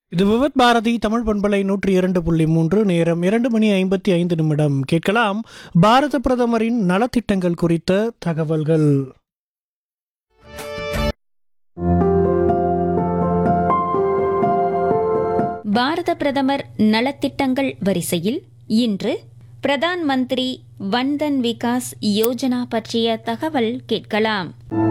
இது விவத் பாரதி தமிழ் பண்பலை நூற்றி இரண்டு புள்ளி மூன்று நேரம் இரண்டு மணி ஐம்பத்தி ஐந்து நிமிடம் கேட்கலாம் பாரத பிரதமரின் நலத்திட்டங்கள் குறித்த தகவல்கள் பாரத பிரதமர் நலத்திட்டங்கள் வரிசையில் இன்று பிரதான் மந்திரி வன்தன் விகாஸ் யோஜனா பற்றிய தகவல் கேட்கலாம்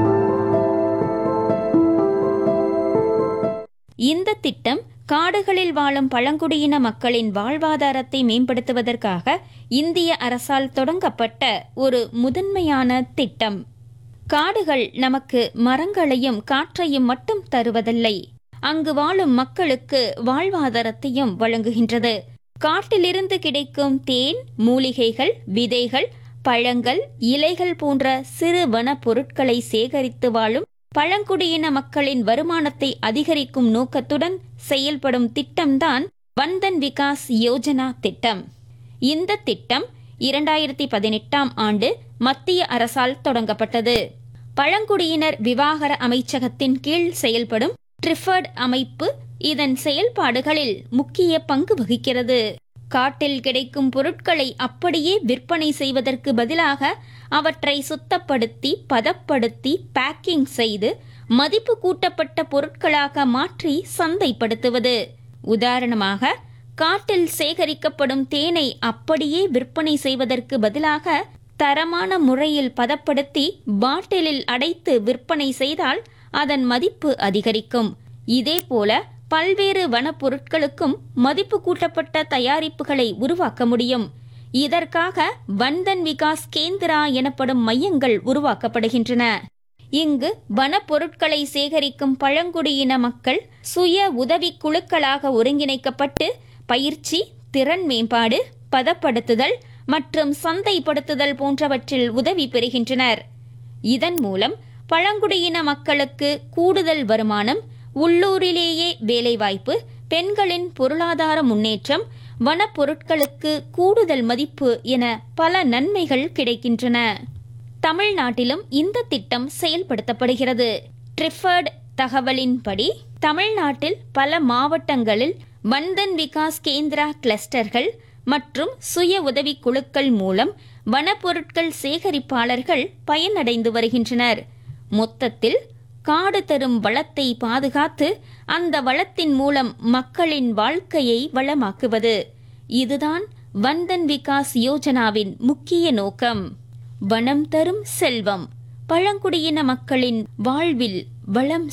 இந்த திட்டம் காடுகளில் வாழும் பழங்குடியின மக்களின் வாழ்வாதாரத்தை மேம்படுத்துவதற்காக இந்திய அரசால் தொடங்கப்பட்ட ஒரு முதன்மையான திட்டம் காடுகள் நமக்கு மரங்களையும் காற்றையும் மட்டும் தருவதில்லை அங்கு வாழும் மக்களுக்கு வாழ்வாதாரத்தையும் வழங்குகின்றது காட்டிலிருந்து கிடைக்கும் தேன் மூலிகைகள் விதைகள் பழங்கள் இலைகள் போன்ற சிறு வன பொருட்களை சேகரித்து வாழும் பழங்குடியின மக்களின் வருமானத்தை அதிகரிக்கும் நோக்கத்துடன் செயல்படும் திட்டம்தான் வந்தன் விகாஸ் யோஜனா திட்டம் இந்த திட்டம் இரண்டாயிரத்தி பதினெட்டாம் ஆண்டு மத்திய அரசால் தொடங்கப்பட்டது பழங்குடியினர் விவாகர அமைச்சகத்தின் கீழ் செயல்படும் ட்ரிஃபர்ட் அமைப்பு இதன் செயல்பாடுகளில் முக்கிய பங்கு வகிக்கிறது காட்டில் கிடைக்கும் பொருட்களை அப்படியே விற்பனை செய்வதற்கு பதிலாக அவற்றை சுத்தப்படுத்தி பதப்படுத்தி பேக்கிங் செய்து மதிப்பு கூட்டப்பட்ட பொருட்களாக மாற்றி சந்தைப்படுத்துவது உதாரணமாக காட்டில் சேகரிக்கப்படும் தேனை அப்படியே விற்பனை செய்வதற்கு பதிலாக தரமான முறையில் பதப்படுத்தி பாட்டிலில் அடைத்து விற்பனை செய்தால் அதன் மதிப்பு அதிகரிக்கும் இதேபோல பல்வேறு வனப்பொருட்களுக்கும் மதிப்பு கூட்டப்பட்ட தயாரிப்புகளை உருவாக்க முடியும் இதற்காக வந்தன் விகாஸ் கேந்திரா எனப்படும் மையங்கள் உருவாக்கப்படுகின்றன இங்கு வனப்பொருட்களை சேகரிக்கும் பழங்குடியின மக்கள் சுய உதவி குழுக்களாக ஒருங்கிணைக்கப்பட்டு பயிற்சி திறன் மேம்பாடு பதப்படுத்துதல் மற்றும் சந்தைப்படுத்துதல் போன்றவற்றில் உதவி பெறுகின்றனர் இதன் மூலம் பழங்குடியின மக்களுக்கு கூடுதல் வருமானம் உள்ளூரிலேயே வேலைவாய்ப்பு பெண்களின் பொருளாதார முன்னேற்றம் வனப்பொருட்களுக்கு கூடுதல் மதிப்பு என பல நன்மைகள் கிடைக்கின்றன தமிழ்நாட்டிலும் இந்த திட்டம் செயல்படுத்தப்படுகிறது ட்ரிஃபர்ட் தகவலின்படி தமிழ்நாட்டில் பல மாவட்டங்களில் வந்தன் விகாஸ் கேந்திரா கிளஸ்டர்கள் மற்றும் சுய உதவி குழுக்கள் மூலம் வனப்பொருட்கள் சேகரிப்பாளர்கள் பயனடைந்து வருகின்றனர் மொத்தத்தில் காடு தரும் வளத்தை பாதுகாத்து அந்த வளத்தின் மூலம் மக்களின் வாழ்க்கையை வளமாக்குவது இதுதான் வந்தன் விகாஸ் யோஜனாவின் முக்கிய நோக்கம் வனம் தரும் செல்வம் பழங்குடியின மக்களின் வாழ்வில் வளம்